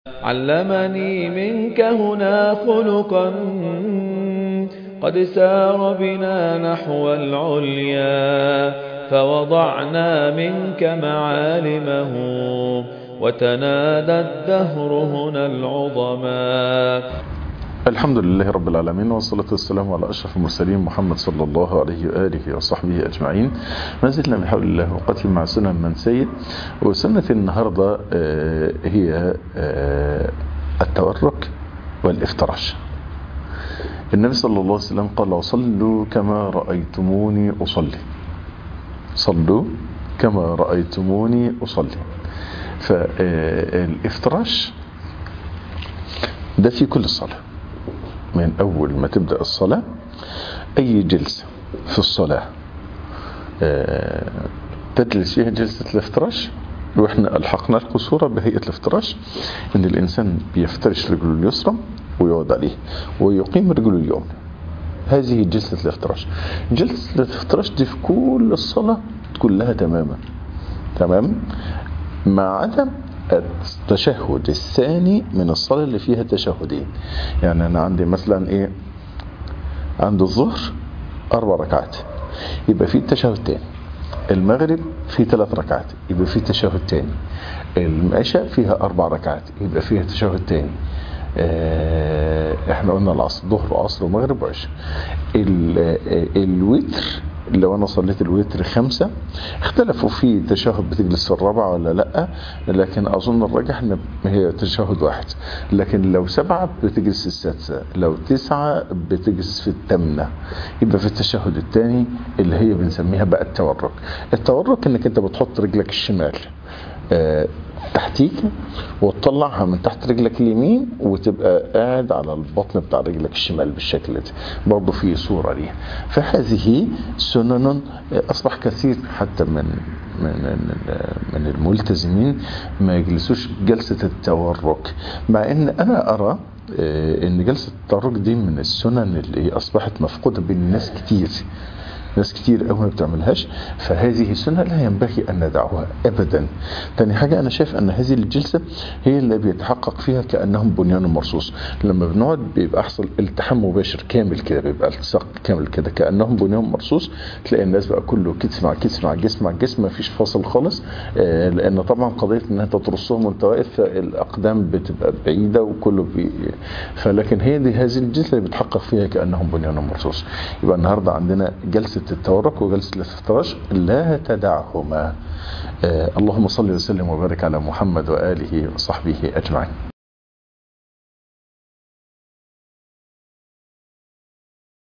علمني منك هنا خلقا قد سار بنا نحو العليا فوضعنا منك معالمه وتنادى الدهر هنا العظما الحمد لله رب العالمين والصلاة والسلام على أشرف المرسلين محمد صلى الله عليه وآله وصحبه أجمعين ما زلنا بحول الله وقتل مع سنن منسية وسنة النهاردة هي التورك والافتراش النبي صلى الله عليه وسلم قال صلوا كما رأيتموني أصلي صلوا كما رأيتموني أصلي فالافتراش ده في كل الصلاه من أول ما تبدأ الصلاة أي جلسة في الصلاة تجلس فيها جلسة الافتراش واحنا ألحقنا لكم صورة بهيئة الافتراش ان الانسان بيفترش رجله اليسرى ويقعد عليه ويقيم رجله اليمنى هذه جلسة الافتراش جلسة الافتراش دي في كل الصلاة كلها تماما تمام مع عدم التشهد الثاني من الصلاة اللي فيها تشهدين يعني أنا عندي مثلا إيه عند الظهر أربع ركعات يبقى في تشهد تاني المغرب في ثلاث ركعات يبقى في تشهد تاني العشاء فيها أربع ركعات يبقى فيها تشهد تاني اه احنا قلنا العصر ظهر وعصر ومغرب وعشاء الوتر لو انا صليت الوتر خمسة اختلفوا في تشهد بتجلس في الرابعة ولا لا لكن اظن الراجح ان هي تشهد واحد لكن لو سبعة بتجلس السادسة لو تسعة بتجلس في الثامنة يبقى في التشهد الثاني اللي هي بنسميها بقى التورك التورك انك انت بتحط رجلك الشمال اه تحتيك وتطلعها من تحت رجلك اليمين وتبقى قاعد على البطن بتاع رجلك الشمال بالشكل ده برضه في صورة ليها فهذه سنن أصبح كثير حتى من من من الملتزمين ما يجلسوش جلسة التورك مع ان انا ارى ان جلسة التورك دي من السنن اللي اصبحت مفقودة بين الناس كتير ناس كتير قوي ما بتعملهاش فهذه سنة لا ينبغي أن ندعوها أبدا تاني حاجة أنا شايف أن هذه الجلسة هي اللي بيتحقق فيها كأنهم بنيان مرصوص لما بنقعد بيبقى أحصل التحام مباشر كامل كده بيبقى التصاق كامل كده كأنهم بنيان مرصوص تلاقي الناس بقى كله كتف مع كتف مع جسم مع جسم ما فيش فاصل خالص آه لأن طبعا قضية أن أنت ترصهم وأنت واقف الأقدام بتبقى بعيدة وكله بي فلكن هي دي هذه الجلسة اللي بيتحقق فيها كأنهم بنيان مرصوص يبقى النهاردة عندنا جلسة جلسة التورك وجلسة الافتراش لا تدعهما آه اللهم صل وسلم وبارك على محمد وآله وصحبه أجمعين